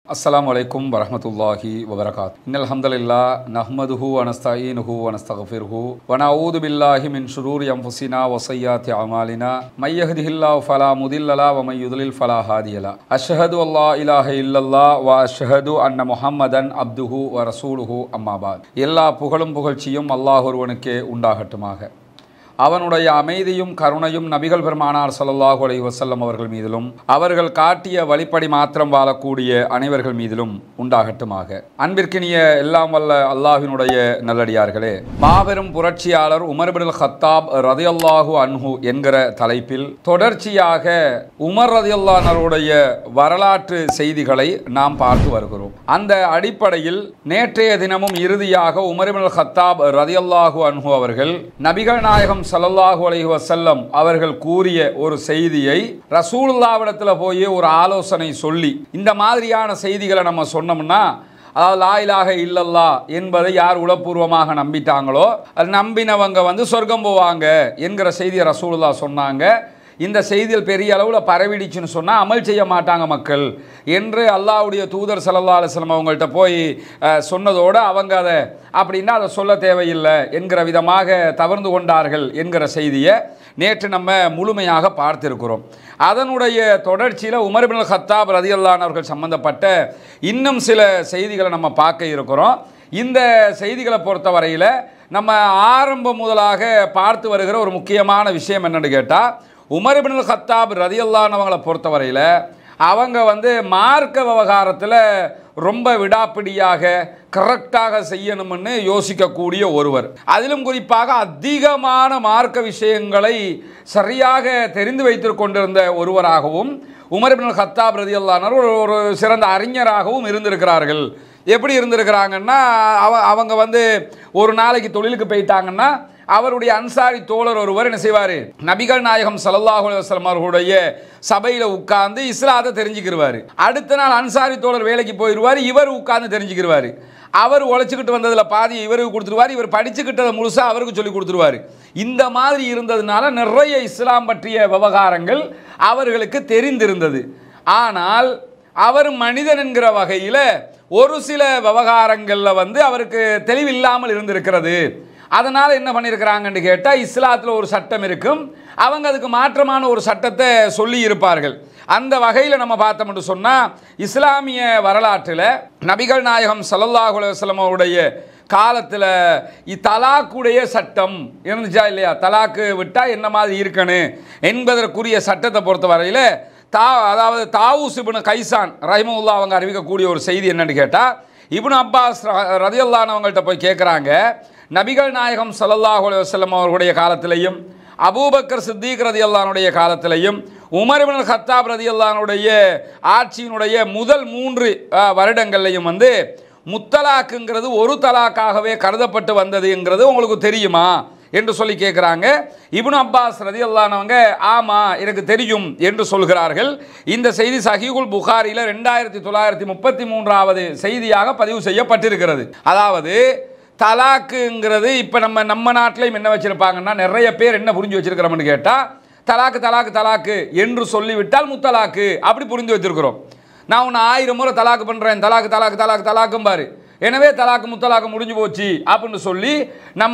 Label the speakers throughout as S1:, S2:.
S1: அஸ்ஸலாமு அலைக்கும் வரஹ்மத்துல்லாஹி வபரகாத் இன்னல் ஹம்தலில்லா நஹ்மதுஹு வனஸ்தஈனுஹு வனஸ்தக்ஃபிருஹு வனஊது பில்லாஹி மின் ஷுரூரி அன்ஃபுஸினா வ ஸய்யாத்தி அமாலினா மை யஹ்திஹில்லாஹு ஃபலா முதில்ல லஹு வ மை யுத்லில் ஃபலா ஹாதிய லஹு அஷ்ஹது அல்லா இலாஹ இல்லல்லாஹ் வ அஷ்ஹது அன்ன முஹம்மதன் அப்துஹு வ ரசூலுஹு அம்மா பாத் எல்லா புகழும் புகழ்ச்சியும் அல்லாஹ் ஒருவனுக்கே உண்டாகட்டுமாக அவனுடைய அமைதியும் கருணையும் நபிகள் பெருமானார் ஸல்லல்லாஹு அலைஹி வஸல்லம் அவர்கள் மீதிலும் அவர்கள் காட்டிய வழிப்படி மாத்திரம் வாழக்கூடிய அனைவர்கள் மீதிலும் உண்டாகட்டுமாக அன்பிற்கினிய எல்லாம் வல்ல அல்லாஹ்வினுடைய நல்லடியார்களே மாபெரும் புரட்சியாளர் உமர் பின் ஹத்தாப் ரதியல்லாஹு அன்ஹு என்கிற தலைப்பில் தொடர்ச்சியாக உமர் ரதியல்லானருடைய வரலாற்று செய்திகளை நாம் பார்த்து வருகிறோம் அந்த அடிப்படையில் நேற்றைய தினமும் இறுதியாக உமர் பின் ஹத்தாப் ரதியல்லாஹு அன்ஹு அவர்கள் நபிகள் நாயகம் ஸல்லல்லாஹு அலைஹி வஸல்லம் அவர்கள் கூறிய ஒரு செய்தியை ரசூலுல்லாவிடத்தில் போய் ஒரு ஆலோசனை சொல்லி இந்த மாதிரியான செய்திகளை நம்ம சொன்னோம்னா அதாவது லா இலாஹ இல்லல்லா என்பதை யார் உளப்பூர்வமாக நம்பிட்டாங்களோ அது நம்பினவங்க வந்து சொர்க்கம் போவாங்க என்கிற செய்தியை ரசூலுல்லா சொன்னாங்க இந்த செய்தியில் பெரிய அளவில் பரவிடுச்சுன்னு சொன்னால் அமல் செய்ய மாட்டாங்க மக்கள் என்று அல்லாஹ்வுடைய தூதர் சல்லா அலுவலம் அவங்கள்ட்ட போய் அஹ், சொன்னதோடு அவங்க அதை அப்படின்னா அதை சொல்ல தேவையில்லை என்கிற விதமாக தவறுந்து கொண்டார்கள் என்கிற செய்தியை நேற்று நம்ம முழுமையாக பார்த்திருக்கிறோம் அதனுடைய தொடர்ச்சியில் உமர் பின் ஹத்தாப் ரதியல்லான் அவர்கள் சம்பந்தப்பட்ட இன்னும் சில செய்திகளை நம்ம பார்க்க இருக்கிறோம் இந்த செய்திகளை பொறுத்தவரையில் நம்ம ஆரம்பம் முதலாக பார்த்து வருகிற ஒரு முக்கியமான விஷயம் என்னன்னு கேட்டால் உமர் பின் ஹத்தாப் ரதியல்லானவங்களை பொறுத்தவரையில் அவங்க வந்து மார்க்க விவகாரத்தில் ரொம்ப விடாப்பிடியாக கரெக்டாக செய்யணும்னு யோசிக்கக்கூடிய ஒருவர் அதிலும் குறிப்பாக அதிகமான மார்க்க விஷயங்களை சரியாக தெரிந்து வைத்து கொண்டிருந்த ஒருவராகவும் உமர் பின் ஹத்தாப் ரதியல்லானர் ஒரு ஒரு சிறந்த அறிஞராகவும் இருந்திருக்கிறார்கள் எப்படி இருந்திருக்கிறாங்கன்னா அவ அவங்க வந்து ஒரு நாளைக்கு தொழிலுக்கு போயிட்டாங்கன்னா அவருடைய அன்சாரி தோழர் ஒருவர் என்ன செய்வார் நபிகள் நாயகம் ஸல்லல்லாஹு அலைஹி வஸல்லம் அவர்களுடைய சபையில் உட்கார்ந்து இஸ்லாத்தை தெரிஞ்சுக்கிருவார் அடுத்த நாள் அன்சாரி தோழர் வேலைக்கு போயிடுவார் இவர் உட்கார்ந்து தெரிஞ்சுக்கிருவார் அவர் உழைச்சிக்கிட்டு வந்ததில் பாதி இவருக்கு கொடுத்துருவார் இவர் படிச்சுக்கிட்டதை முழுசாக அவருக்கு சொல்லி கொடுத்துருவார் இந்த மாதிரி இருந்ததுனால நிறைய இஸ்லாம் பற்றிய விவகாரங்கள் அவர்களுக்கு தெரிந்திருந்தது ஆனால் அவர் மனிதன் என்கிற வகையில் ஒரு சில விவகாரங்களில் வந்து அவருக்கு தெளிவில்லாமல் இருந்திருக்கிறது அதனால் என்ன பண்ணியிருக்கிறாங்கன்னு கேட்டால் இஸ்லாத்தில் ஒரு சட்டம் இருக்கும் அவங்க அதுக்கு மாற்றமான ஒரு சட்டத்தை சொல்லி இருப்பார்கள் அந்த வகையில் நம்ம பார்த்தோம்னு சொன்னால் இஸ்லாமிய வரலாற்றில் நபிகள் நாயகம் ஸல்லல்லாஹு அலைஹி வஸல்லம் அவருடைய காலத்தில் தலாக்குடைய சட்டம் இருந்துச்சா இல்லையா தலாக்கு விட்டால் என்ன மாதிரி இருக்கணும் என்பதற்குரிய சட்டத்தை பொறுத்த வரையில் தா அதாவது தாவூஸ் இப்னு கைசான் ரஹிமுல்லா அவங்க அறிவிக்கக்கூடிய ஒரு செய்தி என்னன்னு கேட்டால் இப்னு அப்பாஸ் ரதியல்லானவங்கள்ட்ட போய் கேட்குறாங்க நபிகள் நாயகம் ஸல்லல்லாஹு அலைஹி வஸல்லம் அவர்களுடைய காலத்திலையும் அபூபக்கர் சித்திக் ரதியல்லானுடைய காலத்திலையும் உமர் இப்னு ஹத்தாப் ரதியல்லானுடைய ஆட்சியினுடைய முதல் மூன்று அஹ், வருடங்கள்லையும் வந்து முத்தலாக்குங்கிறது ஒரு தலாக்காகவே கருதப்பட்டு வந்ததுங்கிறது உங்களுக்கு தெரியுமா என்று சொல்லி கேட்குறாங்க இப்னு அப்பாஸ் ரதி அல்லானவங்க ஆமாம் எனக்கு தெரியும் என்று சொல்கிறார்கள் இந்த செய்தி சஹீகுல் புகாரியில் ரெண்டாயிரத்தி தொள்ளாயிரத்தி முப்பத்தி மூன்றாவது செய்தியாக பதிவு செய்யப்பட்டிருக்கிறது அதாவது தலாக்குங்கிறது இப்போ நம்ம நம்ம நாட்டிலையும் என்ன வச்சுருப்பாங்கன்னா நிறைய பேர் என்ன புரிஞ்சு வச்சிருக்கிறோம்னு கேட்டால் தலாக்கு தலாக்கு தலாக்கு என்று சொல்லிவிட்டால் முத்தலாக்கு அப்படி புரிந்து வச்சிருக்கிறோம் நான் உன்னை ஆயிரம் முறை தலாக்கு பண்ணுறேன் தலாக்கு தலாக்கு தலாக்கு தலாக்கும் பாரு எனவே தலாக்கு முத்தலாக்கு முடிஞ்சு போச்சு அப்படின்னு சொல்லி நம்ம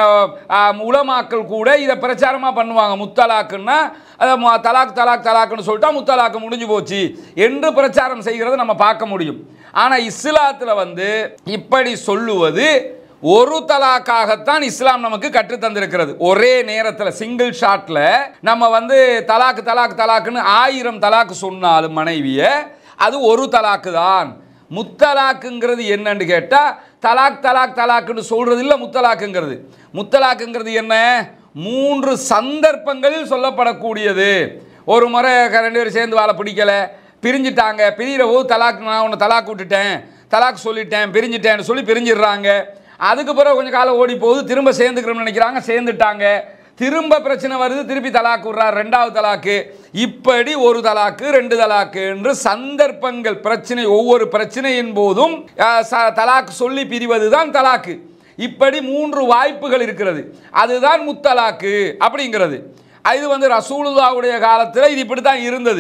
S1: ஆ, உலமாக்கள் கூட இதை பிரச்சாரமாக பண்ணுவாங்க முத்தலாக்குன்னா அதை மு- தலாக் தலாக் தலாக்குன்னு சொல்லிட்டா முத்தலாக்கு முடிஞ்சு போச்சு என்று பிரச்சாரம் செய்கிறத நம்ம பார்க்க முடியும் ஆனால் இஸ்லாத்தில் வந்து இப்படி சொல்லுவது ஒரு தலாக்காகத்தான் இஸ்லாம் நமக்கு கற்றுத் தந்திருக்கிறது ஒரே நேரத்தில் சிங்கிள் ஷாட்டில் நம்ம வந்து தலாக்கு தலாக்கு தலாக்குன்னு ஆயிரம் தலாக்கு சொன்னாலும் மனைவியை அது ஒரு தலாக்கு தான் முத்தலாக்குங்கிறது என்னன்னு கேட்டால் தலாக் தலாக் தலாக்குன்னு சொல்றது இல்லை முத்தலாக்குங்கிறது முத்தலாக்குங்கிறது என்ன மூன்று சந்தர்ப்பங்களில் சொல்லப்படக்கூடியது ஒரு முறை க- ரெண்டு பேரும் சேர்ந்து வாழ பிடிக்கல பிரிஞ்சிட்டாங்க பிரிகிற போது தலாக் நான் உன்னை தலாக் விட்டுட்டேன் தலாக் சொல்லிட்டேன் பிரிஞ்சிட்டேன்னு சொல்லி பிரிஞ்சிடுறாங்க அதுக்கு பிறகு கொஞ்சம் காலம் ஓடி போகுது திரும்ப சேர்ந்துக்கிறோம்னு நினைக்கிறாங்க சேர்ந்துட்டாங்க திரும்ப பிரச்சனை வருது திருப்பி தலாக்கு விடுறார் ரெண்டாவது தலாக்கு இப்படி ஒரு தலாக்கு ரெண்டு தலாக்கு என்று சந்தர்ப்பங்கள் பிரச்சனை ஒவ்வொரு பிரச்சனையின் போதும் அஹ், ச- தலாக்கு சொல்லி பிரிவது தான் தலாக்கு இப்படி மூன்று வாய்ப்புகள் இருக்கிறது அதுதான் முத்தலாக்கு அப்படிங்கிறது இது வந்து ரசூலுல்லாவுடைய காலத்தில் இது இப்படி தான் இருந்தது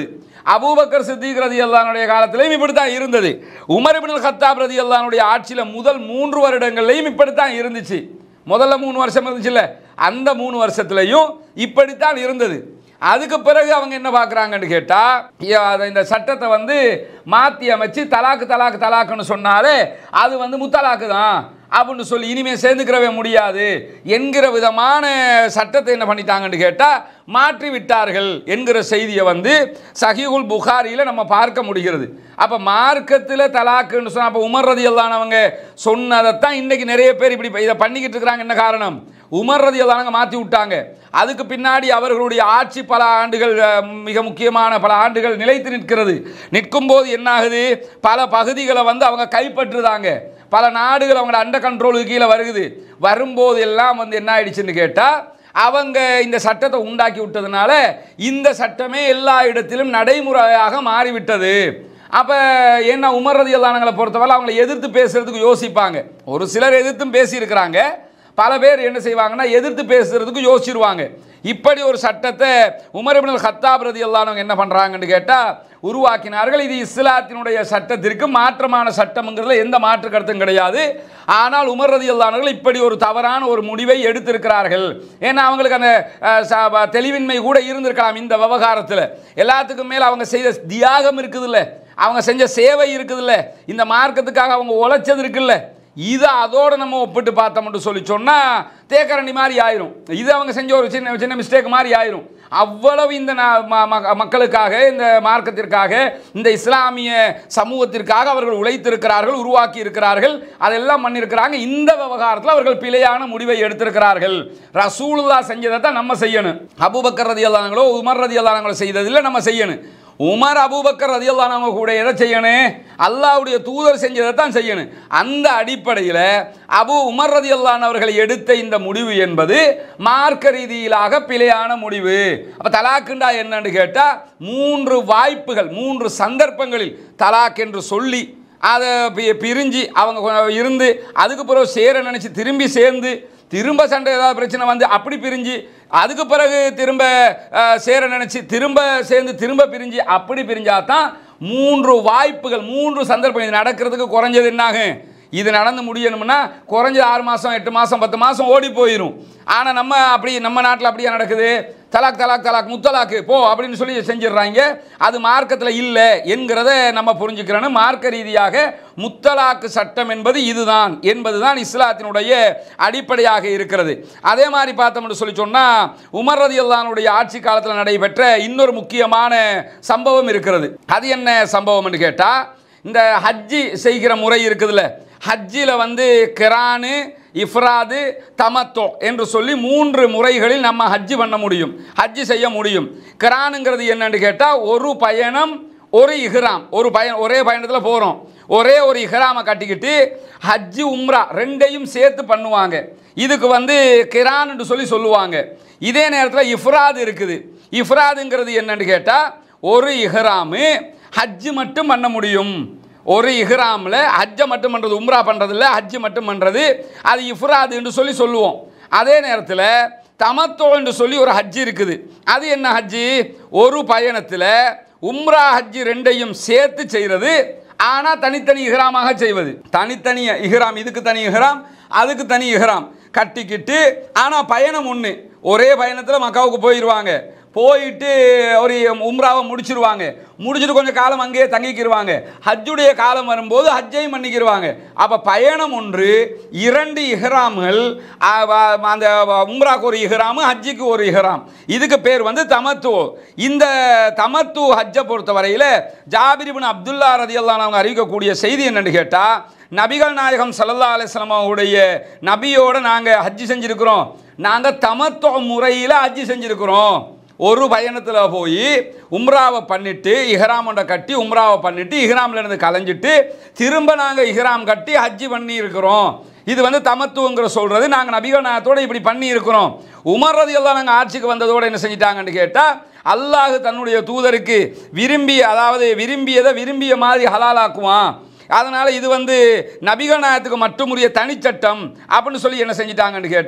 S1: அபூபக்கர் சித்திக் ரதி அல்லானுடைய காலத்திலையும் இப்படித்தான் இருந்தது உமர் இப்னுல் கத்தாப் ரதி அல்லானுடைய ஆட்சியில் முதல் மூன்று வருடங்கள்லையும் இப்படித்தான் இருந்துச்சு முதல்ல மூணு வருஷம் இருந்துச்சுல்ல அந்த மூணு வருஷத்துலையும் இப்படித்தான் இருந்தது அதுக்கு பிறகு அவங்க என்ன பார்க்குறாங்கன்னு கேட்டால் இந்த சட்டத்தை வந்து மாற்றி அமைச்சு தலாக்கு தலாக்கு தலாக்குன்னு சொன்னாலே அது வந்து முத்தலாக்கு தான் அப்படின்னு சொல்லி இனிமேல் சேர்ந்துக்கிறவே முடியாது என்கிற விதமான சட்டத்தை என்ன பண்ணிட்டாங்கன்னு கேட்டால் மாற்றி விட்டார்கள் என்கிற செய்தியை வந்து சஹீகுல் புகாரியில் நம்ம பார்க்க முடிகிறது அப்போ மார்க்கத்தில் தலாக்குன்னு சொன்னால் அப்போ உமர் ரதி அவங்க சொன்னதைத்தான் இன்றைக்கி நிறைய பேர் இப்படி இதை பண்ணிக்கிட்டு இருக்கிறாங்க என்ன காரணம் உமர் ரதி அல்லாங்க மாற்றி விட்டாங்க அதுக்கு பின்னாடி அவர்களுடைய ஆட்சி பல ஆண்டுகள் அஹ், மிக முக்கியமான பல ஆண்டுகள் நிலைத்து நிற்கிறது நிற்கும் போது என்னாகுது பல பகுதிகளை வந்து அவங்க கைப்பற்றுதாங்க பல நாடுகள் அவங்களோட அண்டர் கண்ட்ரோலுக்கு கீழே வருகுது வரும்போது எல்லாம் வந்து என்ன ஆயிடுச்சுன்னு கேட்டால் அவங்க இந்த சட்டத்தை உண்டாக்கி விட்டதுனால இந்த சட்டமே எல்லா இடத்திலும் நடைமுறையாக மாறிவிட்டது அப்போ என்ன உமர் ரதி அல்லானங்களை பொறுத்தவரை அவங்களை எதிர்த்து பேசுறதுக்கு யோசிப்பாங்க ஒரு சிலர் எதிர்த்தும் பேசியிருக்கிறாங்க பல பேர் என்ன செய்வாங்கன்னா எதிர்த்து பேசுறதுக்கு யோசிச்சிருவாங்க இப்படி ஒரு சட்டத்தை உமர் இப்னுல் கத்தாப் ரதி அல்லானவங்க என்ன பண்ணுறாங்கன்னு கேட்டால் உருவாக்கினார்கள் இது இஸ்லாத்தினுடைய சட்டத்திற்கு மாற்றமான சட்டம்ங்கிறதுல எந்த மாற்று கருத்தும் கிடையாது ஆனால் உமர் ரதி அல்லானவர்கள் இப்படி ஒரு தவறான ஒரு முடிவை எடுத்திருக்கிறார்கள் ஏன்னா அவங்களுக்கு அந்த அஹ், ச- ப- தெளிவின்மை கூட இருந்திருக்கலாம் இந்த விவகாரத்தில் எல்லாத்துக்கும் மேல் அவங்க செய்த தியாகம் இருக்குதுல்ல அவங்க செஞ்ச சேவை இருக்குதுல்ல இந்த மார்க்கத்துக்காக அவங்க உழைச்சது இருக்குல்ல இதை அதோட நம்ம ஒப்பிட்டு பார்த்தோம்னு சொல்லி சொன்னால் தேக்கரண்டி மாதிரி ஆயிரும் இது அவங்க செஞ்ச ஒரு சின்ன சின்ன மிஸ்டேக் மாதிரி ஆயிரும் அவ்வளவு இந்த நா- ம- ம- மக்களுக்காக இந்த மார்க்கத்திற்காக இந்த இஸ்லாமிய சமூகத்திற்காக அவர்கள் உழைத்திருக்கிறார்கள் உருவாக்கி இருக்கிறார்கள் அதெல்லாம் பண்ணியிருக்கிறாங்க இந்த விவகாரத்தில் அவர்கள் பிழையான முடிவை எடுத்திருக்கிறார்கள் ரசூலுல்லா செஞ்சதை தான் நம்ம செய்யணும் அபூபக்கர் ரதி அல்லாங்களோ உமர் ரதி அல்லாங்களோ செய்ததில்லை நம்ம செய்யணும் உமர் அபூபக்கர் ரதியல்லானவங்க கூட எதை செய்யணும் அல்லாவுடைய தூதர் செஞ்சதை தான் செய்யணும் அந்த அடிப்படையில் அபு உமர் ரதியல்லானவர்கள் எடுத்த இந்த முடிவு என்பது மார்க்க ரீதியிலாக பிழையான முடிவு அப்போ தலாக்குண்டா என்னன்னு கேட்டால் மூன்று வாய்ப்புகள் மூன்று சந்தர்ப்பங்களில் தலாக் என்று சொல்லி அதை பி- பிரிஞ்சு அவங்க கொ- இருந்து அதுக்கு பிறகு சேர நினச்சி திரும்பி சேர்ந்து திரும்ப சண்டை ஏதாவது பிரச்சனை வந்து அப்படி பிரிஞ்சு அதுக்கு பிறகு திரும்ப அஹ், சேர நினச்சி திரும்ப சேர்ந்து திரும்ப பிரிஞ்சு அப்படி பிரிஞ்சா தான் மூன்று வாய்ப்புகள் மூன்று சந்தர்ப்பம் இது நடக்கிறதுக்கு குறைஞ்சது என்னாகும் இது நடந்து முடியணும்னா குறைஞ்சது ஆறு மாதம் எட்டு மாதம் பத்து மாதம் ஓடி போயிடும் ஆனால் நம்ம அப்படி நம்ம நாட்டில் அப்படியே நடக்குது தலாக் தலாக் தலாக் முத்தலாக்கு போ அப்படின்னு சொல்லி செஞ்சிடுறாங்க அது மார்க்கத்தில் இல்லை என்கிறத நம்ம புரிஞ்சுக்கிறோன்னு மார்க்க ரீதியாக முத்தலாக்கு சட்டம் என்பது இதுதான் என்பதுதான் இஸ்லாத்தினுடைய அடிப்படையாக இருக்கிறது அதே மாதிரி பார்த்தோம்னு சொல்லி சொன்னால் உமர் ரதியல்லானுடைய ஆட்சி காலத்தில் நடைபெற்ற இன்னொரு முக்கியமான சம்பவம் இருக்கிறது அது என்ன சம்பவம்னு கேட்டால் இந்த ஹஜ்ஜி செய்கிற முறை இருக்குதுல்ல ஹஜ்ஜில் வந்து கிரானு இஃப்ராது தமத்தோ என்று சொல்லி மூன்று முறைகளில் நம்ம ஹஜ்ஜி பண்ண முடியும் ஹஜ்ஜி செய்ய முடியும் கிரானுங்கிறது என்னன்னு கேட்டால் ஒரு பயணம் ஒரு இஹ்ராம் ஒரு பயணம் ஒரே பயணத்தில் போகிறோம் ஒரே ஒரு இஹ்ராமை கட்டிக்கிட்டு ஹஜ்ஜி உம்ரா ரெண்டையும் சேர்த்து பண்ணுவாங்க இதுக்கு வந்து கிரான்னு சொல்லி சொல்லுவாங்க இதே நேரத்தில் இஃப்ராது இருக்குது இஃப்ராதுங்கிறது என்னன்னு கேட்டால் ஒரு இஹ்ராமு ஹஜ்ஜு மட்டும் பண்ண முடியும் ஒரு இஹ்ராமில் ஹஜ்ஜை மட்டும் பண்ணுறது உம்ரா பண்ணுறது இல்லை ஹஜ்ஜு மட்டும் பண்ணுறது அது இஃப்ராது என்று சொல்லி சொல்லுவோம் அதே நேரத்தில் தமத்தோ என்று சொல்லி ஒரு ஹஜ்ஜு இருக்குது அது என்ன ஹஜ்ஜு ஒரு பயணத்தில் உம்ரா ஹஜ்ஜு ரெண்டையும் சேர்த்து செய்கிறது ஆனால் தனித்தனி இஹ்ராமாக செய்வது தனித்தனி இஹ்ராம் இதுக்கு தனி இஹ்ராம் அதுக்கு தனி இஹ்ராம் கட்டிக்கிட்டு ஆனால் பயணம் ஒன்று ஒரே பயணத்தில் மக்காவுக்கு போயிடுவாங்க போயிட்டு ஒரு உம்ராவை முடிச்சிருவாங்க முடிச்சுட்டு கொஞ்சம் காலம் அங்கேயே தங்கிக்கிடுவாங்க ஹஜ்ஜுடைய காலம் வரும்போது ஹஜ்ஜையும் பண்ணிக்கிடுவாங்க அப்போ பயணம் ஒன்று இரண்டு இஹ்ராம்கள் ஆ, வ- அந்த உம்ராக்கு ஒரு இஹ்ராமு ஹஜ்ஜுக்கு ஒரு இஹ்ராம் இதுக்கு பேர் வந்து தமத்து இந்த தமத்து ஹஜ்ஜை பொறுத்த வரையில் ஜாபிரிபின் அப்துல்லா ரதியல்லான் அவங்க அறிவிக்கக்கூடிய செய்தி என்னன்னு கேட்டால் நபிகள் நாயகம் சல்லல்லா அலிஸ்லாம் அவருடைய நபியோட நாங்கள் ஹஜ்ஜி செஞ்சுருக்கிறோம் நாங்கள் தமத்துவ முறையில் ஹஜ்ஜி செஞ்சுருக்கிறோம் ஒரு பயணத்தில் போய் உம்ராவை பண்ணிட்டு இஹ்ராமோட கட்டி உம்ராவை பண்ணிட்டு இஹ்ராம்ல இருந்து கலைஞ்சிட்டு திரும்ப நாங்கள் இஹ்ராம் கட்டி ஹஜ்ஜி பண்ணி இருக்கிறோம் இது வந்து தமத்துவங்கிற சொல்றது நாங்கள் நபிகள் நாயகத்தோட இப்படி பண்ணி இருக்கிறோம் உமர் ரதியெல்லாம் நாங்கள் ஆட்சிக்கு வந்ததோட என்ன செஞ்சிட்டாங்கன்னு கேட்டால் அல்லாஹ் தன்னுடைய தூதருக்கு விரும்பி அதாவது விரும்பியதை விரும்பிய மாதிரி ஹலாலாக்குவான் அதனால் இது வந்து நபிகள் நாயகத்துக்கு மட்டுமுரிய தனிச்சட்டம் அப்படின்னு சொல்லி என்ன செஞ்சிட்டாங்கன்னு கேட்டால்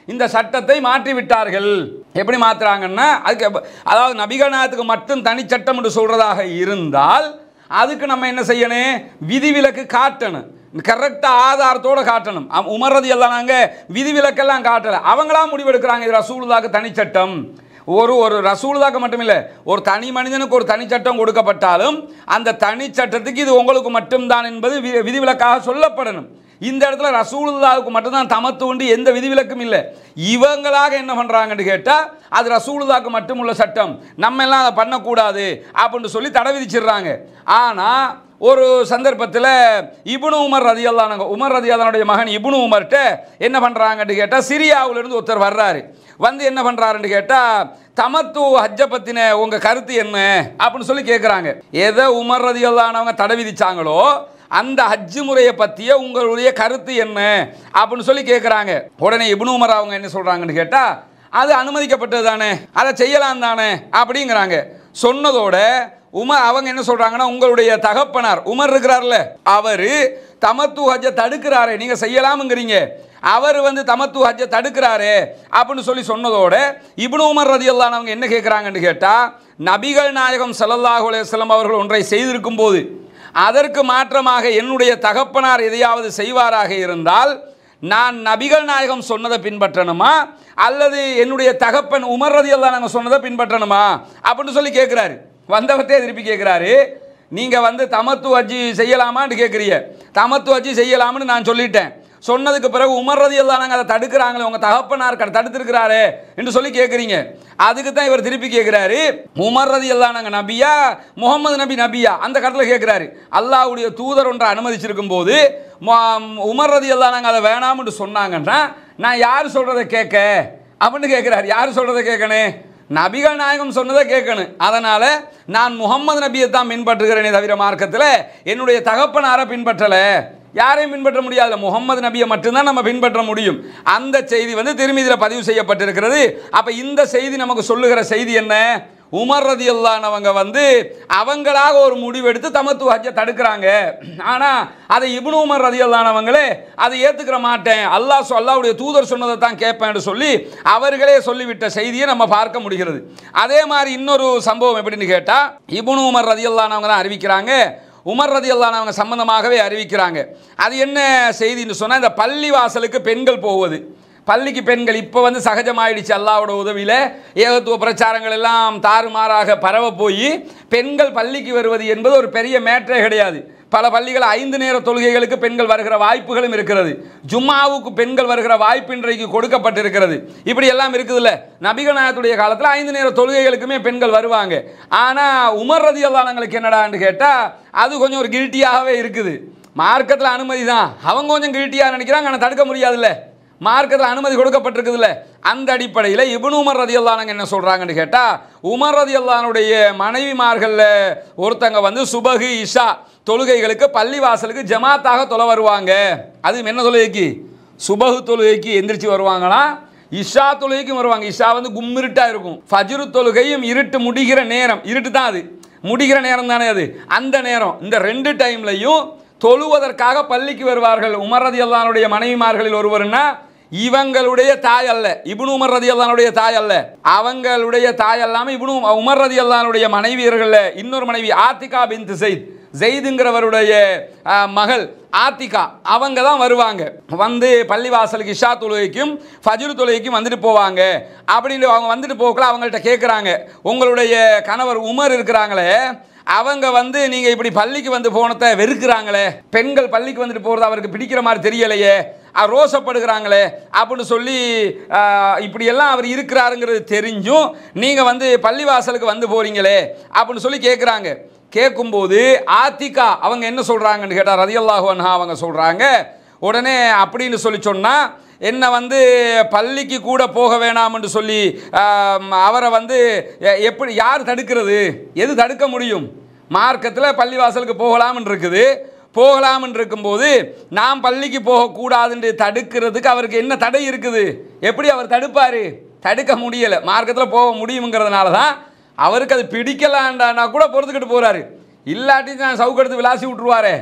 S1: இந்த சட்டத்தை மாற்றி விட்டார்கள் எப்படி மாத்துறாங்கன்னா அதுக்கு எப்ப- அதாவது நபிகநாயகத்துக்கு மட்டும் தனிச்சட்டம் என்று சொல்றதாக இருந்தால் அதுக்கு நம்ம என்ன செய்யணும் விதிவிலக்கு காட்டணும் கரெக்டாக ஆதாரத்தோட காட்டணும் அம்- உமர் ரதி எல்லாம் நாங்கள் விதிவிலக்கெல்லாம் காட்டலை அவங்களா முடிவெடுக்கிறாங்க இது ரசூலுல்லாக்கு தனிச்சட்டம் ஒரு ஒரு ரசூலுதாக்கு மட்டுமில்லை ஒரு தனி மனிதனுக்கு ஒரு தனிச்சட்டம் கொடுக்கப்பட்டாலும் அந்த தனிச்சட்டத்துக்கு இது உங்களுக்கு மட்டும்தான் என்பது வி- விதிவிலக்காக சொல்லப்படணும் இந்த இடத்துல ரசூலுல்லாவுக்கு மட்டும்தான் தமத்து உண்டு எந்த விதிவிலக்கும் இல்லை இவங்களாக என்ன பண்ணுறாங்கன்னு கேட்டால் அது ரசூலுல்லாவுக்கு மட்டும் உள்ள சட்டம் நம்ம எல்லாம் அதை பண்ணக்கூடாது அப்படின்னு சொல்லி தடை விதிச்சிடுறாங்க ஆனால் ஒரு சந்தர்ப்பத்தில் இப்னு உமர் ரதியல்லானங்க உமர் ரதியல்லானுடைய மகன் இப்னு உமர்கிட்ட என்ன பண்ணுறாங்கன்னு கேட்டால் சிரியாவிலிருந்து ஒருத்தர் வர்றாரு வந்து என்ன பண்ணுறாருன்னு கேட்டால் தமத்து ஹஜ்ஜை பற்றின உங்கள் கருத்து என்ன அப்படின்னு சொல்லி கேட்குறாங்க எதை உமர் ரதியல்லானவங்க தடை விதிச்சாங்களோ அந்த ஹஜ்ஜு முறையை பற்றிய உங்களுடைய கருத்து என்ன அப்படின்னு சொல்லி கேட்குறாங்க உடனே இப்னு உமர் அவங்க என்ன சொல்கிறாங்கன்னு கேட்டால் அது அனுமதிக்கப்பட்டது தானே அதை செய்யலாம் தானே அப்படிங்கிறாங்க சொன்னதோட உமர் அவங்க என்ன சொல்றாங்கன்னா உங்களுடைய தகப்பனார் உமர் இருக்கிறார்ல அவர் தமத்து ஹஜ்ஜை தடுக்கிறாரே நீங்க செய்யலாம்ங்கிறீங்க அவர் வந்து தமத்து ஹஜ்ஜை தடுக்கிறாரே அப்படின்னு சொல்லி சொன்னதோட இப்னு உமர் ரதியல்லான் அவங்க என்ன கேட்குறாங்கன்னு கேட்டால் நபிகள் நாயகம் ஸல்லல்லாஹு அலைஹி வஸல்லம் அவர்கள் ஒன்றை செய்திருக்கும் போது அதற்கு மாற்றமாக என்னுடைய தகப்பனார் எதையாவது செய்வாராக இருந்தால் நான் நபிகள் நாயகம் சொன்னதை பின்பற்றணுமா அல்லது என்னுடைய தகப்பன் உமர் ரதியல்லான் நாங்கள் சொன்னதை பின்பற்றணுமா அப்படின்னு சொல்லி கேட்குறாரு வந்தவர்த்தே திருப்பி கேட்குறாரு நீங்கள் வந்து தமத்து வஜ்ஜி செய்யலாமான்னு கேட்குறீங்க தமத்து வஜ்ஜி செய்யலாம்னு நான் சொல்லிட்டேன் சொன்னதுக்கு பிறகு உமர் ரதி நாங்கள் அதை தடுக்கிறாங்களே உங்கள் தகப்பனார் கடை தடுத்திருக்கிறாரே என்று சொல்லி கேட்குறீங்க அதுக்கு தான் இவர் திருப்பி கேட்குறாரு உமர் ரதி நாங்கள் நபியா முகமது நபி நபியா அந்த கடத்தில் கேட்குறாரு அல்லாஹ்வுடைய தூதர் ஒன்றை அனுமதிச்சிருக்கும் போது மு- உமர் ரதி நாங்கள் அதை வேணாம்னு சொன்னாங்கன்னா நான் யார் சொல்கிறத கேட்க அப்படின்னு கேட்குறாரு யார் சொல்கிறத கேட்கணும் நபிகள் நாயகம் சொன்னதை கேட்கணும் அதனால் நான் முகம்மது நபியை தான் பின்பற்றுகிறேனே தவிர மார்க்கத்தில் என்னுடைய தகப்பனாரை பின்பற்றலை யாரையும் பின்பற்ற முடியாது முகம்மது நபியை மட்டும்தான் நம்ம பின்பற்ற முடியும் அந்த செய்தி வந்து திருமதியில் பதிவு செய்யப்பட்டிருக்கிறது அப்போ இந்த செய்தி நமக்கு சொல்லுகிற செய்தி என்ன உமர் ரதியல்லானவங்க வந்து அவங்களாக ஒரு முடிவெடுத்து தமத்து ஹஜ்ஜை தடுக்கிறாங்க ஆனால் அதை இப்னு உமர் ரதியல்லானவங்களே அதை ஏற்றுக்கிற மாட்டேன் அல்லாஹ் சொ- அல்லாஹ்வுடைய தூதர் சொன்னதை தான் கேட்பேன்னு சொல்லி அவர்களே சொல்லிவிட்ட செய்தியை நம்ம பார்க்க முடிகிறது அதே மாதிரி இன்னொரு சம்பவம் எப்படின்னு கேட்டால் இப்னு உமர் ரதியல்லானவங்க தான் அறிவிக்கிறாங்க உமர் ரதி அவங்க சம்பந்தமாகவே அறிவிக்கிறாங்க அது என்ன செய்தின்னு சொன்னால் இந்த பள்ளி வாசலுக்கு பெண்கள் போவது பள்ளிக்கு பெண்கள் இப்போ வந்து சகஜமாயிடுச்சு அல்லாவோட உதவியில் ஏகத்துவ பிரச்சாரங்கள் எல்லாம் தாறுமாறாக பரவ போய் பெண்கள் பள்ளிக்கு வருவது என்பது ஒரு பெரிய மேற்றே கிடையாது பல பள்ளிகள் ஐந்து நேர தொழுகைகளுக்கு பெண்கள் வருகிற வாய்ப்புகளும் இருக்கிறது ஜும்மாவுக்கு பெண்கள் வருகிற வாய்ப்பு இன்றைக்கு கொடுக்கப்பட்டிருக்கிறது இப்படி எல்லாம் இருக்குதுல்ல நபிகநாயகத்துடைய காலத்தில் ஐந்து நேர தொழுகைகளுக்குமே பெண்கள் வருவாங்க ஆனால் உமர் ரதி அல்லானங்களுக்கு என்னடான்னு கேட்டால் அது கொஞ்சம் ஒரு கில்ட்டியாகவே இருக்குது மார்க்கத்தில் அனுமதி தான் அவங்க கொஞ்சம் கில்ட்டியாக நினைக்கிறாங்க ஆனால் தடுக்க முடியாதுல்ல மார்க்கத்தில் அனுமதி கொடுக்கப்பட்டிருக்குதுல்ல அந்த அடிப்படையில் இப்னு உமர் ரதி என்ன சொல்கிறாங்கன்னு கேட்டால் உமர் ரதி அல்லானுடைய மனைவிமார்களில் ஒருத்தங்க வந்து சுபகு இஷா தொழுகைகளுக்கு பள்ளி வாசலுக்கு ஜமாத்தாக தொலை வருவாங்க அது என்ன தொழுகைக்கு சுபகு தொழுகைக்கு எந்திரிச்சு வருவாங்களாம் இஷா தொழுகைக்கும் வருவாங்க இஷா வந்து கும்மிருட்டா இருக்கும் ஃபஜ்ரு தொழுகையும் இருட்டு முடிகிற நேரம் இருட்டு தான் அது முடிகிற நேரம் தானே அது அந்த நேரம் இந்த ரெண்டு டைம்லையும் தொழுவதற்காக பள்ளிக்கு வருவார்கள் உமர் ரதி அல்லானுடைய மனைவிமார்களில் ஒருவர்னா இவங்களுடைய தாய் அல்ல இப்னு உமர் ரதி அல்லானுடைய தாய் அல்ல அவங்களுடைய தாய் அல்லாம இப்னு உமர் ரதி அல்லானுடைய மனைவியர்கள்ல இன்னொரு மனைவி ஆத்திகா பின் செய்த் ஜெயிதுங்கிறவருடைய அஹ், மகள் ஆத்திகா அவங்க தான் வருவாங்க வந்து பள்ளிவாசலுக்கு இஷா தொழுகைக்கும் ஃபஜ்ரு தொழுகைக்கும் வந்துட்டு போவாங்க அப்படின்னு அவங்க வந்துட்டு போகல அவங்கள்ட்ட கேட்குறாங்க உங்களுடைய கணவர் உமர் இருக்கிறாங்களே அவங்க வந்து நீங்கள் இப்படி பள்ளிக்கு வந்து போனதை வெறுக்கிறாங்களே பெண்கள் பள்ளிக்கு வந்துட்டு போகிறது அவருக்கு பிடிக்கிற மாதிரி தெரியலையே அஹ், ரோசப்படுகிறாங்களே அப்படின்னு சொல்லி அஹ், இப்படியெல்லாம் அவர் இருக்கிறாருங்கிறது தெரிஞ்சும் நீங்கள் வந்து பள்ளிவாசலுக்கு வந்து போகிறீங்களே அப்படின்னு சொல்லி கேட்குறாங்க கேட்கும்போது ஆத்திகா அவங்க என்ன சொல்கிறாங்கன்னு கேட்டால் ரதியல்லாஹு அன்ஹா அவங்க சொல்கிறாங்க உடனே அப்படின்னு சொல்லி சொன்னால் என்ன வந்து பள்ளிக்கு கூட போக வேணாம்னு சொல்லி ஆம், அவரை வந்து எ- எப்படி யார் தடுக்கிறது எது தடுக்க முடியும் மார்க்கத்தில் பள்ளிவாசலுக்கு போகலாம்னு இருக்குது போகலாம்னு இருக்கும்போது நாம் பள்ளிக்கு போகக்கூடாதுன்னு தடுக்கிறதுக்கு அவருக்கு என்ன தடை இருக்குது எப்படி அவர் தடுப்பார் தடுக்க முடியலை மார்க்கத்தில் போக முடியுங்கிறதுனால தான் அவருக்கு அது பிடிக்கலான்டானா கூட பொறுத்துக்கிட்டு போகிறாரு இல்லாட்டி நான் சவுக்கெடுத்து விளாசி விட்ருவாரே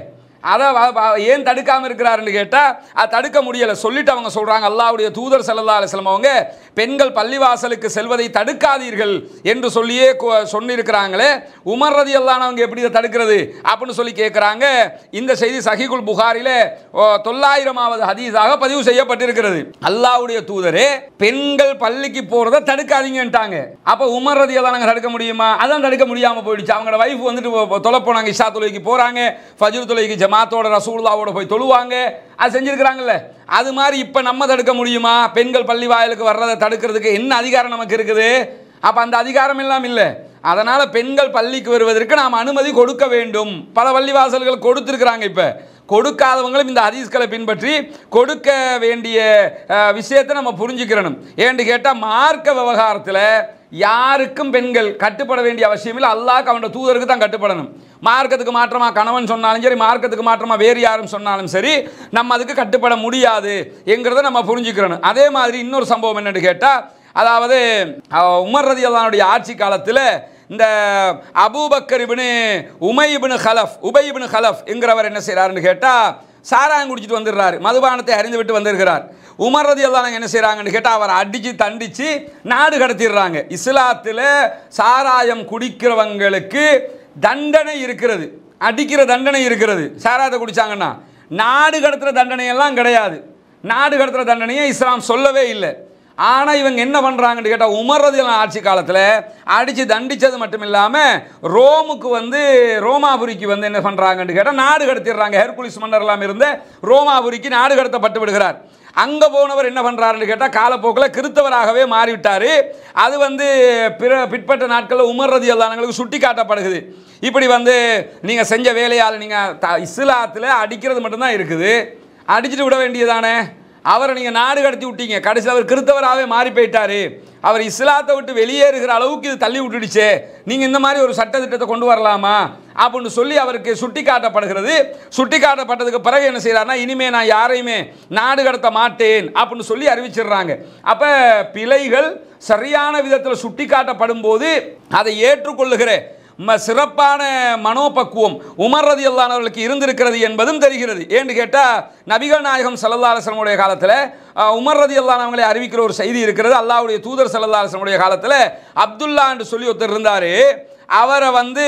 S1: அதை வ- வ- ஏன் தடுக்காமல் இருக்கிறாருன்னு கேட்டால் அது தடுக்க முடியலை சொல்லிட்டு அவங்க சொல்கிறாங்க அல்லாஹ்வுடைய தூதர் ஸல்லல்லாஹு அலைஹி வஸல்லம் அவங்க பெண்கள் பள்ளிவாசலுக்கு செல்வதை தடுக்காதீர்கள் என்று சொல்லியே கு- சொல்லியிருக்கிறாங்களே உமர் ரதி அவங்க எப்படி இதை தடுக்கிறது அப்படின்னு சொல்லி கேட்குறாங்க இந்த செய்தி சஹிகுல் புகாரில ஓ, தொள்ளாயிரமாவது ஹதீஸாக பதிவு செய்யப்பட்டிருக்கிறது அல்லாஹ்வுடைய தூதரே பெண்கள் பள்ளிக்கு போகிறத தடுக்காதீங்கன்ட்டாங்க அப்போ உமர் ரதி நாங்கள் தடுக்க முடியுமா அதான் தடுக்க முடியாமல் போயிடுச்சு அவங்களோட வைஃப் வந்துட்டு தொ- தொலை போனாங்க இஷா தொலைக்கு போகிறாங்க ஃபஜ்ர் தொலைக்கு ஜமாத்தோட ரசூலுல்லாவோட போய் தொழுவாங்க அது செஞ்சிருக்கிறாங்கல்ல அது மாதிரி இப்போ நம்ம தடுக்க முடியுமா பெண்கள் பள்ளி வாயிலுக்கு வர்றதை தடுக்கிறதுக்கு என்ன அதிகாரம் நமக்கு இருக்குது அப்போ அந்த அதிகாரம் எல்லாம் இல்லை அதனால் பெண்கள் பள்ளிக்கு வருவதற்கு நாம் அனுமதி கொடுக்க வேண்டும் பல பள்ளிவாசல்கள் கொடுத்துருக்குறாங்க இப்போ கொடுக்காதவங்களும் இந்த ஹதீஸ்களை பின்பற்றி கொடுக்க வேண்டிய அஹ், விஷயத்தை நம்ம புரிஞ்சுக்கிறணும் ஏன்னு கேட்டால் மார்க்க விவகாரத்தில் யாருக்கும் பெண்கள் கட்டுப்பட வேண்டிய அவசியம் இல்லை அல்லாஹ் அவனோட தூதருக்கு தான் கட்டுப்படணும் மார்க்கத்துக்கு மாற்றமா கணவன் சொன்னாலும் சரி மார்க்கத்துக்கு மாற்றமா வேறு யாரும் சொன்னாலும் சரி நம்ம அதுக்கு கட்டுப்பட முடியாது என்கிறத நம்ம புரிஞ்சுக்கிறணும் அதே மாதிரி இன்னொரு சம்பவம் என்னன்னு கேட்டால் அதாவது அஹ், உமர் ரதி அல்லானுடைய ஆட்சி காலத்தில் இந்த அபூபக்கர் இப்னு உமை இப்னு ஹலஃப் உபை இப்னு ஹலஃப் என்கிறவர் என்ன செய்கிறாருன்னு கேட்டால் சாராயம் குடிச்சிட்டு வந்துடுறாரு மதுபானத்தை அறிந்து விட்டு வந்திருக்கிறார் உமர் ரதி எல்லாம் என்ன செய்கிறாங்கன்னு கேட்டால் அவரை அடித்து தண்டித்து நாடு கடத்திடுறாங்க இஸ்லாத்தில் சாராயம் குடிக்கிறவங்களுக்கு தண்டனை இருக்கிறது அடிக்கிற தண்டனை இருக்கிறது சாராயத்தை குடிச்சாங்கன்னா நாடு கடத்துகிற தண்டனையெல்லாம் கிடையாது நாடு கடத்துகிற தண்டனையை இஸ்லாம் சொல்லவே இல்லை ஆனால் இவங்க என்ன பண்ணுறாங்கன்னு கேட்டால் உமர்றது ஆட்சி காலத்தில் அடித்து தண்டித்தது மட்டும் இல்லாமல் ரோமுக்கு வந்து ரோமாபுரிக்கு வந்து என்ன பண்ணுறாங்கன்னு கேட்டால் நாடு கடத்திடுறாங்க ஹெர்குலிஸ் மன்னர்லாம் இருந்த ரோமாபுரிக்கு நாடு கடத்தப்பட்டு விடுகிறார் அங்கே போனவர் என்ன பண்ணுறாருன்னு கேட்டால் காலப்போக்கில் கிறித்தவராகவே மாறிவிட்டார் அது வந்து பிற பிற்பட்ட நாட்களில் உமர் ரதி அல்லானங்களுக்கு சுட்டி காட்டப்படுகிறது இப்படி வந்து நீங்கள் செஞ்ச வேலையால் நீங்கள் த இஸ்லாத்தில் அடிக்கிறது மட்டும்தான் இருக்குது அடிச்சுட்டு விட வேண்டியதானே அவரை நீங்கள் நாடு கடத்தி விட்டீங்க கடைசியில் அவர் கிறித்தவராகவே மாறி போயிட்டாரு அவர் இஸ்லாத்தை விட்டு வெளியேறுகிற அளவுக்கு இது தள்ளி விட்டுடுச்சே நீங்கள் இந்த மாதிரி ஒரு சட்ட திட்டத்தை கொண்டு வரலாமா அப்படின்னு சொல்லி அவருக்கு சுட்டி காட்டப்படுகிறது சுட்டி காட்டப்பட்டதுக்கு பிறகு என்ன செய்கிறாருன்னா இனிமே நான் யாரையுமே நாடு கடத்த மாட்டேன் அப்படின்னு சொல்லி அறிவிச்சிடுறாங்க அப்போ பிழைகள் சரியான விதத்தில் சுட்டி காட்டப்படும் போது அதை ஏற்றுக்கொள்ளுகிற ம சிறப்பான மனோபக்குவம் உமர் ரதி அல்லானவர்களுக்கு இருந்திருக்கிறது என்பதும் தெரிகிறது ஏன்னு கேட்டால் நபிகள் நாயகம் சல்லல்லா அலுவலமுடைய காலத்தில் அஹ், உமர் ரதி அல்லானவங்களை அறிவிக்கிற ஒரு செய்தி இருக்கிறது அல்லாஹ்வுடைய தூதர் சல்லல்லா அலுவலமுடைய காலத்தில் அப்துல்லா என்று சொல்லி ஒருத்தர் இருந்தார் அவரை வந்து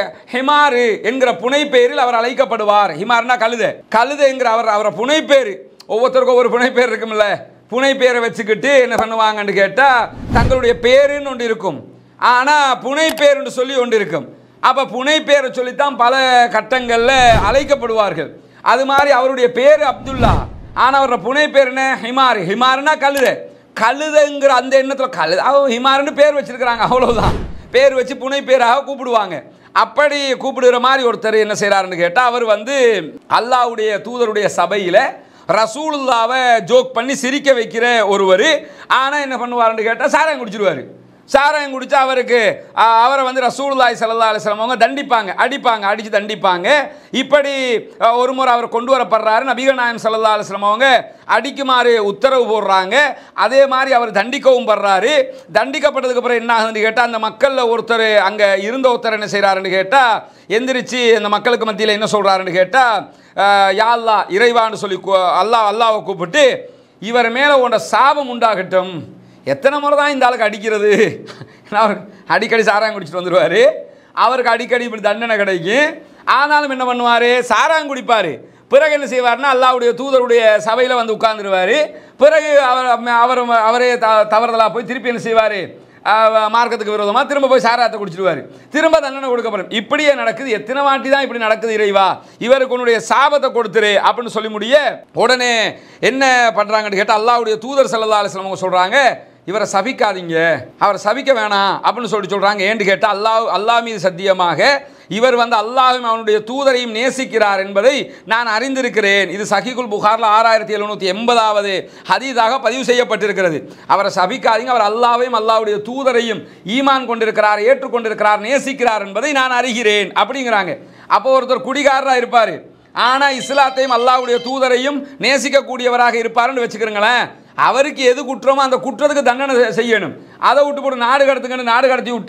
S1: ஹிமாரு என்கிற புனைப்பெயரில் அவர் அழைக்கப்படுவார் ஹிமார்னா கழுதை கழுதைங்கிற அவர் அவரை புனைப்பேர் ஒவ்வொருத்தருக்கும் ஒவ்வொரு புனைப்பேர் இருக்கும்ல புனைப்பேரை வச்சுக்கிட்டு என்ன பண்ணுவாங்கன்னு கேட்டால் தங்களுடைய பேருன்னு ஒன்று இருக்கும் ஆனால் புனைப்பேருன்னு சொல்லி ஒன்று இருக்கும் அப்போ புனைப்பேரை சொல்லித்தான் பல கட்டங்களில் அழைக்கப்படுவார்கள் அது மாதிரி அவருடைய பேர் அப்துல்லா ஆனால் அவரோட புனைப்பேர் என்ன ஹிமார் ஹிமார்னா கழுதை கழுதைங்கிற அந்த எண்ணத்தில் கழுதை அவ ஹிமாருன்னு பேர் வச்சிருக்கிறாங்க அவ்வளவுதான் பேர் வச்சு புனை பேராக கூப்பிடுவாங்க அப்படி கூப்பிடுகிற மாதிரி ஒருத்தர் என்ன செய்கிறாருன்னு கேட்டால் அவர் வந்து அல்லாஹ்வுடைய தூதருடைய சபையில் ரசூலுல்லாவை ஜோக் பண்ணி சிரிக்க வைக்கிற ஒருவர் ஆனால் என்ன பண்ணுவாருன்னு கேட்டால் சாராயம் குடிச்சிருவாரு சாராயம் குடிச்சா அவருக்கு ஆ, அவரை வந்து ரசூலுல்லாஹி ஸல்லல்லாஹு அலைஹி வஸல்லம் அவங்க தண்டிப்பாங்க அடிப்பாங்க அடித்து தண்டிப்பாங்க இப்படி ஆ, ஒரு முறை அவர் கொண்டு வரப்படுறாரு நபிகள் நாயம் ஸல்லல்லாஹு அலைஹி வஸல்லம் அவங்க அடிக்குமாறு உத்தரவு போடுறாங்க அதே மாதிரி அவர் தண்டிக்கவும் படுறாரு தண்டிக்கப்பட்டதுக்கு அப்புறம் என்ன ஆகுதுன்னு கேட்டால் அந்த மக்களில் ஒருத்தர் அங்கே இருந்த ஒருத்தர் என்ன செய்கிறாருன்னு கேட்டால் எந்திரிச்சு அந்த மக்களுக்கு மத்தியில் என்ன சொல்கிறாருன்னு கேட்டால் யா அல்லாஹ் இறைவான்னு சொல்லி கூ- அல்லாஹ் அல்லாவை கூப்பிட்டு இவர் மேலே உன்னோட சாபம் உண்டாகட்டும் எத்தனை முறை தான் இந்த ஆளுக்கு அடிக்கிறது ஏன்னா அவர் அடிக்கடி சாராயம் குடிச்சிட்டு வந்துடுவார் அவருக்கு அடிக்கடி இப்படி தண்டனை கிடைக்கும் ஆனாலும் என்ன பண்ணுவார் சாராயம் குடிப்பார் பிறகு என்ன செய்வார்னா அல்லாவுடைய தூதருடைய சபையில் வந்து உட்கார்ந்துருவார் பிறகு அவர் அவர் அவரே த தவறுதலாக போய் திருப்பி என்ன செய்வார் மார்க்கத்துக்கு விரோதமாக திரும்ப போய் சாராயத்தை குடிச்சிடுவார் திரும்ப தண்டனை கொடுக்கப்படும் இப்படியே நடக்குது எத்தனை வாட்டி தான் இப்படி நடக்குது இறைவா இவருக்கு உன்னுடைய சாபத்தை கொடுத்துரு அப்படின்னு சொல்லி முடிய உடனே என்ன பண்ணுறாங்கன்னு கேட்டால் அல்லாவுடைய தூதர் சல்லா அலிஸ்லாம் அவங்க சொல்கிறாங்க இவரை சபிக்காதீங்க அவரை சபிக்க வேணாம் அப்படின்னு சொல்லி சொல்கிறாங்க ஏன்னு கேட்டால் அல்லாஹ் அல்லாஹ் மீது சத்தியமாக இவர் வந்து அல்லாஹும் அவனுடைய தூதரையும் நேசிக்கிறார் என்பதை நான் அறிந்திருக்கிறேன் இது சஹிகுல் புகாரில் ஆறாயிரத்தி எழுநூற்றி எண்பதாவது ஹதீதாக பதிவு செய்யப்பட்டிருக்கிறது அவரை சபிக்காதீங்க அவர் அல்லாவையும் அல்லாஹ்வுடைய தூதரையும் ஈமான் கொண்டிருக்கிறார் ஏற்றுக்கொண்டிருக்கிறார் நேசிக்கிறார் என்பதை நான் அறிகிறேன் அப்படிங்கிறாங்க அப்போ ஒருத்தர் குடிகாரராக இருப்பார் ஆனால் இஸ்லாத்தையும் அல்லாஹ்வுடைய தூதரையும் நேசிக்கக்கூடியவராக இருப்பாருன்னு வச்சுக்கிறீங்களேன் அவருக்கு எது குற்றமோ அந்த குற்றத்துக்கு தண்டனை செ- செய்யணும் அதை விட்டு போட்டு நாடு கடத்துங்கன்னு நாடு கடத்தி விட்டா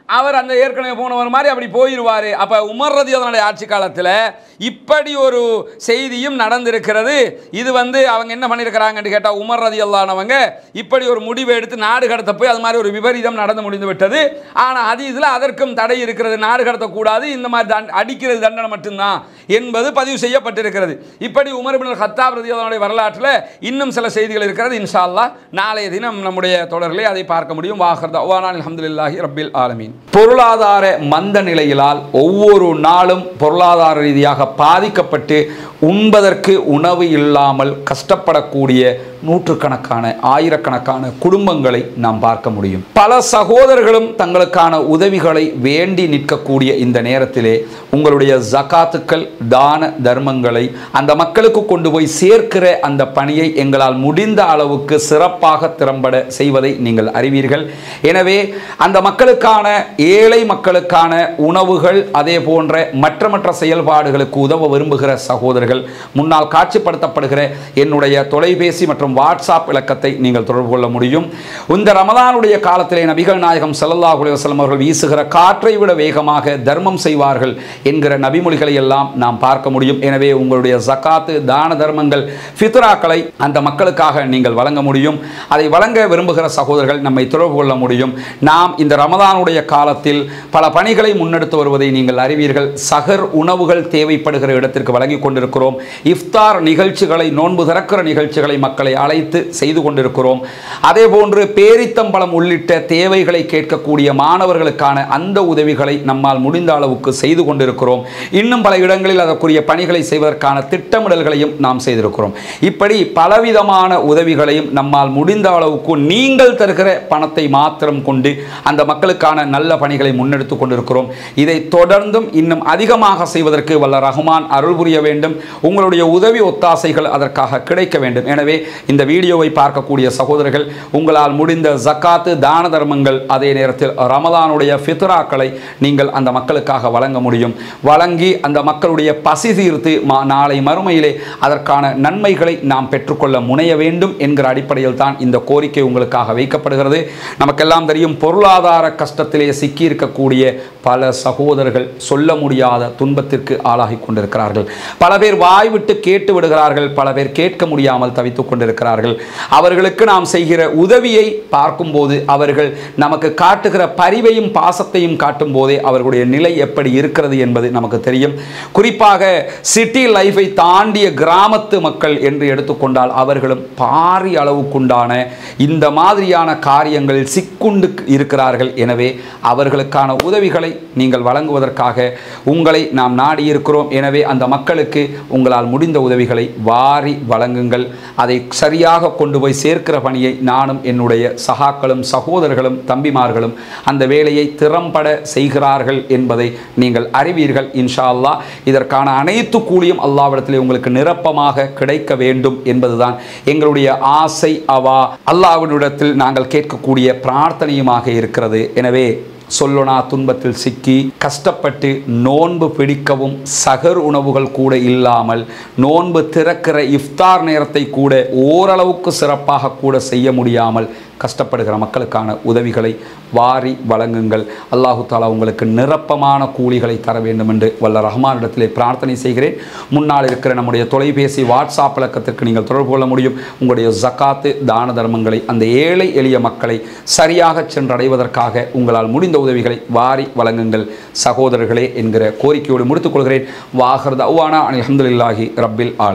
S1: அவர் அந்த ஏற்கனவே போனவர் மாதிரி அப்படி போயிடுவார் அப்போ உமர் ரதியோதனுடைய ஆட்சி காலத்தில் இப்படி ஒரு செய்தியும் நடந்திருக்கிறது இது வந்து அவங்க என்ன பண்ணியிருக்கிறாங்கன்னு கேட்டால் உமர் ரதியல்லானவங்க இப்படி ஒரு முடிவு எடுத்து நாடு கடத்த போய் அது மாதிரி ஒரு விபரீதம் நடந்து முடிந்து விட்டது ஆனால் ஹதீஸில் அதற்கும் தடை இருக்கிறது நாடு கடத்தக்கூடாது இந்த மாதிரி தண் அடிக்கிறது தண்டனை மட்டும்தான் என்பது பதிவு செய்யப்பட்டிருக்கிறது இப்படி உமர் பின் ஹத்தாப் ரதியோதனுடைய வரலாற்றில் இன்னும் சில செய்திகள் இருக்கிறது இன்ஷா அல்லாஹ் நாளைய தினம் நம்முடைய தொடரிலே அதை பார்க்க முடியும் வாஹர்தா வானான் அல்ஹம்துலில்லாஹி ரப்பில் ஆலமீன் பொருளாதார மந்த நிலையிலால் ஒவ்வொரு நாளும் பொருளாதார ரீதியாக பாதிக்கப்பட்டு உண்பதற்கு உணவு இல்லாமல் கஷ்டப்படக்கூடிய நூற்றுக்கணக்கான ஆயிரக்கணக்கான குடும்பங்களை நாம் பார்க்க முடியும் பல சகோதரர்களும் தங்களுக்கான உதவிகளை வேண்டி நிற்கக்கூடிய இந்த நேரத்திலே உங்களுடைய ஜகாத்துக்கள் தான தர்மங்களை அந்த மக்களுக்கு கொண்டு போய் சேர்க்கிற அந்த பணியை எங்களால் முடிந்த அளவுக்கு சிறப்பாக திறம்பட செய்வதை நீங்கள் அறிவீர்கள் எனவே அந்த மக்களுக்கான ஏழை மக்களுக்கான உணவுகள் அதே போன்ற மற்ற மற்ற செயல்பாடுகளுக்கு உதவ விரும்புகிற சகோதரர்கள் முன்னால் காட்சிப்படுத்தப்படுகிற என்னுடைய தொலைபேசி மற்றும் வாட்ஸ்அப் இலக்கத்தை நீங்கள் தொடர்பு கொள்ள முடியும் இந்த ரமதானுடைய காலத்திலே நபிகள் நாயகம் ஸல்லல்லாஹு அலைஹி வஸல்லம் அவர்கள் வீசுகிற காற்றை விட வேகமாக தர்மம் செய்வார்கள் என்கிற நபிமொழிகளை எல்லாம் நாம் பார்க்க முடியும் எனவே உங்களுடைய ஜகாத்து தான தர்மங்கள் ஃபித்ராக்களை அந்த மக்களுக்காக நீங்கள் வழங்க முடியும் அதை வழங்க விரும்புகிற சகோதரர்கள் நம்மை தொடர்பு கொள்ள முடியும் நாம் இந்த ரமதானுடைய காலத்தில் பல பணிகளை முன்னெடுத்து வருவதை நீங்கள் அறிவீர்கள் சகர் உணவுகள் தேவைப்படுகிற இடத்திற்கு வழங்கி கொண்டிருக்கிறோம் இஃப்தார் நிகழ்ச்சிகளை நோன்பு திறக்கிற நிகழ்ச்சிகளை மக்களை அழைத்து செய்து கொண்டிருக்கிறோம் அதே போன்று பேரித்தம்பலம் உள்ளிட்ட தேவைகளை கேட்கக்கூடிய மாணவர்களுக்கான அந்த உதவிகளை நம்மால் முடிந்த அளவுக்கு செய்து கொண்டிருக்கிறோம் இன்னும் பல இடங்களில் அதற்குரிய பணிகளை செய்வதற்கான திட்டமிடல்களையும் நாம் செய்திருக்கிறோம் இப்படி பலவிதமான உதவிகளையும் நம்மால் முடிந்த அளவுக்கு நீங்கள் தருகிற பணத்தை மாத்திரம் கொண்டு அந்த மக்களுக்கான நல்ல பணிகளை முன்னெடுத்து கொண்டிருக்கிறோம் இதை தொடர்ந்தும் இன்னும் அதிகமாக செய்வதற்கு வல்ல ரஹ்மான் அருள் புரிய வேண்டும் உங்களுடைய உதவி ஒத்தாசைகள் அதற்காக கிடைக்க வேண்டும் எனவே இந்த வீடியோவை பார்க்கக்கூடிய சகோதரர்கள் உங்களால் முடிந்த ஜக்காத்து தான தர்மங்கள் அதே நேரத்தில் ரமதானுடைய ஃபித்ராக்களை நீங்கள் அந்த மக்களுக்காக வழங்க முடியும் வழங்கி அந்த மக்களுடைய பசி தீர்த்து மா நாளை மறுமையிலே அதற்கான நன்மைகளை நாம் பெற்றுக்கொள்ள முனைய வேண்டும் என்கிற அடிப்படையில் தான் இந்த கோரிக்கை உங்களுக்காக வைக்கப்படுகிறது நமக்கெல்லாம் தெரியும் பொருளாதார கஷ்டத்திலே சிக்கியிருக்கக்கூடிய பல சகோதரர்கள் சொல்ல முடியாத துன்பத்திற்கு ஆளாகி கொண்டிருக்கிறார்கள் பல பேர் வாய் விட்டு கேட்டு விடுகிறார்கள் பல பேர் கேட்க முடியாமல் தவித்துக் கொண்டிருக்கிறார்கள் அவர்களுக்கு நாம் செய்கிற உதவியை பார்க்கும்போது அவர்கள் நமக்கு காட்டுகிற பரிவையும் பாசத்தையும் காட்டும் போதே அவர்களுடைய நிலை எப்படி இருக்கிறது என்பது நமக்கு தெரியும் குறிப்பாக சிட்டி லைஃபை தாண்டிய கிராமத்து மக்கள் என்று எடுத்துக்கொண்டால் அவர்களும் பாரி அளவுக்குண்டான இந்த மாதிரியான காரியங்களில் சிக்குண்டு இருக்கிறார்கள் எனவே அவர்களுக்கான உதவிகளை நீங்கள் வழங்குவதற்காக உங்களை நாம் நாடி இருக்கிறோம் எனவே அந்த மக்களுக்கு உங்களால் முடிந்த உதவிகளை வாரி வழங்குங்கள் அதை சரியாக கொண்டு போய் சேர்க்கிற பணியை நானும் என்னுடைய சகாக்களும் சகோதரர்களும் தம்பிமார்களும் அந்த வேலையை திறம்பட செய்கிறார்கள் என்பதை நீங்கள் அறிவீர்கள் இன்ஷா அல்லாஹ் இதற்கான அனைத்து கூலியும் அல்லாவிடத்திலே உங்களுக்கு நிரப்பமாக கிடைக்க வேண்டும் என்பதுதான் எங்களுடைய ஆசை அவா அல்லாவினிடத்தில் நாங்கள் கேட்கக்கூடிய பிரார்த்தனையுமாக இருக்கிறது எனவே சொல்லொனா துன்பத்தில் சிக்கி கஷ்டப்பட்டு நோன்பு பிடிக்கவும் சகர் உணவுகள் கூட இல்லாமல் நோன்பு திறக்கிற இஃப்தார் நேரத்தை கூட ஓரளவுக்கு சிறப்பாக கூட செய்ய முடியாமல் கஷ்டப்படுகிற மக்களுக்கான உதவிகளை வாரி வழங்குங்கள் அல்லாஹு தாலா உங்களுக்கு நிரப்பமான கூலிகளை தர வேண்டும் என்று வல்ல ரஹ்மானிடத்திலே பிரார்த்தனை செய்கிறேன் முன்னால் இருக்கிற நம்முடைய தொலைபேசி வாட்ஸ்அப் இலக்கத்திற்கு நீங்கள் தொடர்பு கொள்ள முடியும் உங்களுடைய ஜக்காத்து தான தர்மங்களை அந்த ஏழை எளிய மக்களை சரியாக சென்றடைவதற்காக உங்களால் முடிந்த உதவிகளை வாரி வழங்குங்கள் சகோதரர்களே என்கிற கோரிக்கையோடு முடித்துக் கொள்கிறேன் வாஹர் தவானா அலமதுல்லாஹி ரப்பில் ஆல்